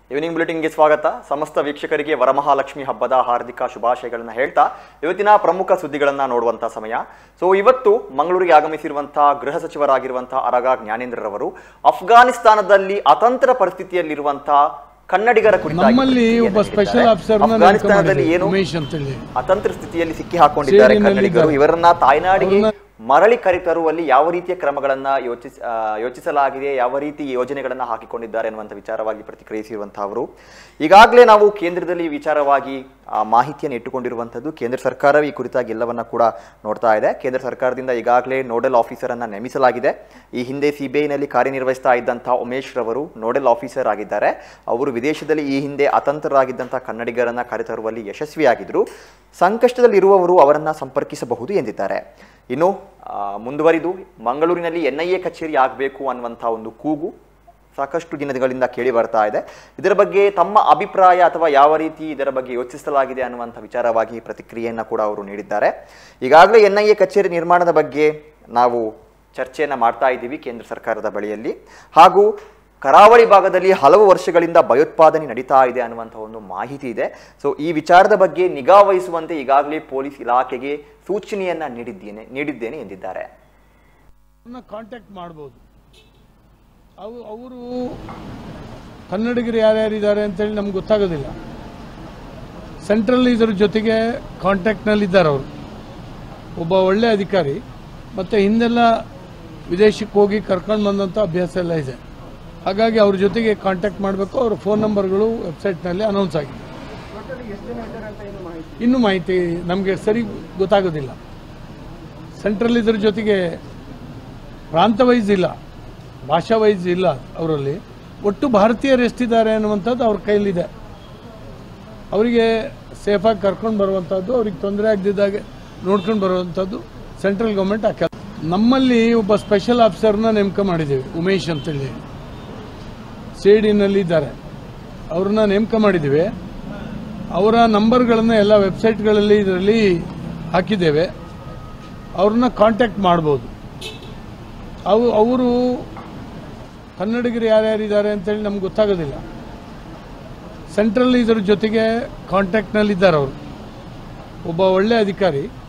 Evening ಬುಲೆಟಿನ್ಗೆ ಸ್ವಾಗತ ಸಮಸ್ತ ವೀಕ್ಷಕರಿಗೆ ವರಮಹಾಲಕ್ಷ್ಮಿ ಹಬ್ಬದ ಹಾರ್ದಿಕ ಶುಭಾಶಯಗಳನ್ನ ಹೇಳ್ತಾ ಇವತ್ತಿನ ಪ್ರಮುಖ ಸುದ್ದಿಗಳನ್ನ ನೋಡುವಂತ ಸಮಯ ಸೊ ಇವತ್ತು ಮಂಗಳೂರಿಗೆ ಆಗಮಿಸಿರುವಂತಹ ಗೃಹ ಸಚಿವರಾಗಿರುವಂತಹ ಅರಗ ಜ್ಞಾನೇಂದ್ರರವರು ಅಫ್ಘಾನಿಸ್ತಾನದಲ್ಲಿ ಅತಂತ್ರ ಪರಿಸ್ಥಿತಿಯಲ್ಲಿರುವಂತಹ ಕನ್ನಡಿಗರ ಕುರಿತಾಗಿ ನಮ್ಮಲ್ಲಿ ಒಬ್ಬ ಪ್ರತಿಕ್ರಿಯೆಯನ್ನ ಸ್ಪೆಷಲ್ ನೀಡಿದ್ದಾರೆ. ಆಫೀಸರ್ ಅಫ್ಘಾನಿಸ್ತಾನದಲ್ಲಿ ಏನು ಉಮೇಶ್ ಅಂತೇಳಿ ಅತಂತ್ರ ಸ್ಥಿತಿಯಲ್ಲಿ ಸಿಕ್ಕಿ ಹಾಕೊಂಡಿದ್ದಾರೆ ಸೇರಿನಲ್ಲಿದ್ದಾರೆ. ಕನ್ನಡಿಗರು ಇವರನ್ನ ತಾಯ್ನಾಡಿಗೆ ಮರಳಿ ಕರೆತರುವಲ್ಲಿ ಯಾವ ರೀತಿಯ ಕ್ರಮಗಳನ್ನ ಯೋಚಿಸ ಆ, ಯೋಚಿಸಲಾಗಿದೆ ಯಾವ ರೀತಿ ಯೋಜನೆಗಳನ್ನ ಹಾಕಿಕೊಂಡಿದ್ದಾರೆ ಅನ್ನುವಂಥ ವಿಚಾರವಾಗಿ ಪ್ರತಿಕ್ರಿಯಿಸಿರುವಂತಹ ಅವರು ಈಗಾಗಲೇ ನಾವು ಕೇಂದ್ರದಲ್ಲಿ ಈ ವಿಚಾರವಾಗಿ ಆ, ಮಾಹಿತಿಯನ್ನು ಇಟ್ಟುಕೊಂಡಿರುವಂಥದ್ದು ಕೇಂದ್ರ ಸರ್ಕಾರ ಈ ಕುರಿತಾಗಿ ಎಲ್ಲವನ್ನ ಕೂಡ ನೋಡ್ತಾ ಇದೆ ಕೇಂದ್ರ ಸರ್ಕಾರದಿಂದ ಈಗಾಗಲೇ ನೋಡಲ್ ಆಫೀಸರ್ ಅನ್ನ ನೇಮಿಸಲಾಗಿದೆ ಈ ಹಿಂದೆ ಸಿಬಿಐನಲ್ಲಿ ಕಾರ್ಯನಿರ್ವಹಿಸ್ತಾ ಇದ್ದಂತಹ ಉಮೇಶ್ ರವರು ನೋಡಲ್ ಆಫೀಸರ್ ಆಗಿದ್ದಾರೆ ಅವರು ವಿದೇಶದಲ್ಲಿ ಈ ಹಿಂದೆ ಅತಂತ್ರರಾಗಿದ್ದಂತಹ ಕನ್ನಡಿಗರನ್ನ ಕರೆತರುವಲ್ಲಿ ಯಶಸ್ವಿಯಾಗಿದ್ರು ಸಂಕಷ್ಟದಲ್ಲಿರುವವರು ಅವರನ್ನ ಸಂಪರ್ಕಿಸಬಹುದು ಎಂದಿದ್ದಾರೆ ಇನ್ನು ಆ, ಮುಂದುವರಿದು ಮಂಗಳೂರಿನಲ್ಲಿ ಎನ್ ಐ ಎ ಕಚೇರಿ ಆಗಬೇಕು ಅನ್ನುವಂಥ ಒಂದು ಕೂಗು ಸಾಕಷ್ಟು ದಿನಗಳಿಂದ ಕೇಳಿ ಬರ್ತಾ ಇದೆ ಇದರ ಬಗ್ಗೆ ತಮ್ಮ ಅಭಿಪ್ರಾಯ ಅಥವಾ ಯಾವ ರೀತಿ ಇದರ ಬಗ್ಗೆ ಯೋಚಿಸಲಾಗಿದೆ ಅನ್ನುವಂಥ ವಿಚಾರವಾಗಿ ಪ್ರತಿಕ್ರಿಯೆಯನ್ನು ಕೂಡ ಅವರು ನೀಡಿದ್ದಾರೆ ಈಗಾಗಲೇ ಎನ್ ಐ ಎ ಕಚೇರಿ ನಿರ್ಮಾಣದ ಬಗ್ಗೆ ನಾವು ಚರ್ಚೆಯನ್ನು ಮಾಡ್ತಾ ಇದ್ದೀವಿ ಕೇಂದ್ರ ಸರ್ಕಾರದ ಬಳಿಯಲ್ಲಿ ಹಾಗೂ ಕರಾವಳಿ ಭಾಗದಲ್ಲಿ ಹಲವು ವರ್ಷಗಳಿಂದ ಭಯೋತ್ಪಾದನೆ ನಡೀತಾ ಇದೆ ಅನ್ನುವಂಥ ಒಂದು ಮಾಹಿತಿ ಇದೆ ಸೊ ಈ ವಿಚಾರದ ಬಗ್ಗೆ ನಿಗಾ ವಹಿಸುವಂತೆ ಈಗಾಗಲೇ ಪೊಲೀಸ್ ಇಲಾಖೆಗೆ ಸೂಚನೆಯನ್ನ ನೀಡಿದ್ದೇನೆ ನೀಡಿದ್ದೇನೆ ಎಂದಿದ್ದಾರೆ ಕಾಂಟ್ಯಾಕ್ಟ್ ಮಾಡ್ಬೋದು ಅವು ಅವರು ಕನ್ನಡಿಗರು ಯಾರ್ಯಾರಿದ್ದಾರೆ ಅಂತೇಳಿ ನಮ್ಗೆ ಗೊತ್ತಾಗೋದಿಲ್ಲ ಸೆಂಟ್ರಲ್ ಇದ್ರ ಜೊತೆಗೆ ಕಾಂಟ್ಯಾಕ್ಟ್ನಲ್ಲಿದ್ದಾರೆ ಅವರು ಒಬ್ಬ ಒಳ್ಳೆ ಅಧಿಕಾರಿ ಮತ್ತು ಹಿಂದೆಲ್ಲ ವಿದೇಶಕ್ಕೆ ಹೋಗಿ ಕರ್ಕೊಂಡು ಬಂದಂಥ ಅಭ್ಯಾಸ ಎಲ್ಲ ಇದೆ ಹಾಗಾಗಿ ಅವ್ರ ಜೊತೆಗೆ ಕಾಂಟ್ಯಾಕ್ಟ್ ಮಾಡಬೇಕು ಅವ್ರ ಫೋನ್ ನಂಬರ್ಗಳು ವೆಬ್ಸೈಟ್ನಲ್ಲಿ ಅನೌನ್ಸ್ ಆಗಿದೆ ಇನ್ನೂ ಮಾಹಿತಿ ನಮಗೆ ಸರಿ ಗೊತ್ತಾಗೋದಿಲ್ಲ ಸೆಂಟ್ರಲ್ ಇದ್ರ ಜೊತೆಗೆ ಪ್ರಾಂತ ವೈಸ್ ಇಲ್ಲ ಭಾಷಾ ವೈಸ್ ಇಲ್ಲ ಅವರಲ್ಲಿ ಒಟ್ಟು ಭಾರತೀಯರು ಎಷ್ಟಿದ್ದಾರೆ ಅನ್ನುವಂಥದ್ದು ಅವ್ರ ಕೈಲಿದೆ ಅವರಿಗೆ ಸೇಫಾಗಿ ಕರ್ಕೊಂಡು ಬರುವಂಥದ್ದು ಅವ್ರಿಗೆ ತೊಂದರೆ ಆಗದಿದ್ದಾಗೆ ನೋಡ್ಕೊಂಡು ಬರುವಂಥದ್ದು ಸೆಂಟ್ರಲ್ ಗೌರ್ಮೆಂಟ್ ಆ ಕೆಲ ನಮ್ಮಲ್ಲಿ ಒಬ್ಬ ಸ್ಪೆಷಲ್ ಆಫೀಸರ್ನ ನೇಮಕ ಮಾಡಿದ್ದೀವಿ ಉಮೇಶ್ ಅಂತೇಳಿ ಸೇಡಿನಲ್ಲಿ ಇದ್ದಾರೆ ಅವ್ರನ್ನ ನೇಮಕ ಮಾಡಿದ್ದೀವಿ ಅವರ ನಂಬರ್ಗಳನ್ನು ಎಲ್ಲ ವೆಬ್ಸೈಟ್ಗಳಲ್ಲಿ ಇದರಲ್ಲಿ ಹಾಕಿದ್ದೇವೆ ಅವ್ರನ್ನ ಕಾಂಟ್ಯಾಕ್ಟ್ ಮಾಡ್ಬೋದು ಅವು ಅವರು ಕನ್ನಡಿಗರು ಯಾರ್ಯಾರಿದ್ದಾರೆ ಅಂತೇಳಿ ನಮ್ಗೆ ಗೊತ್ತಾಗೋದಿಲ್ಲ ಸೆಂಟ್ರಲ್ ಇದ್ರ ಜೊತೆಗೆ ಕಾಂಟ್ಯಾಕ್ಟ್ನಲ್ಲಿದ್ದಾರೆ ಅವರು ಒಬ್ಬ ಒಳ್ಳೆ ಅಧಿಕಾರಿ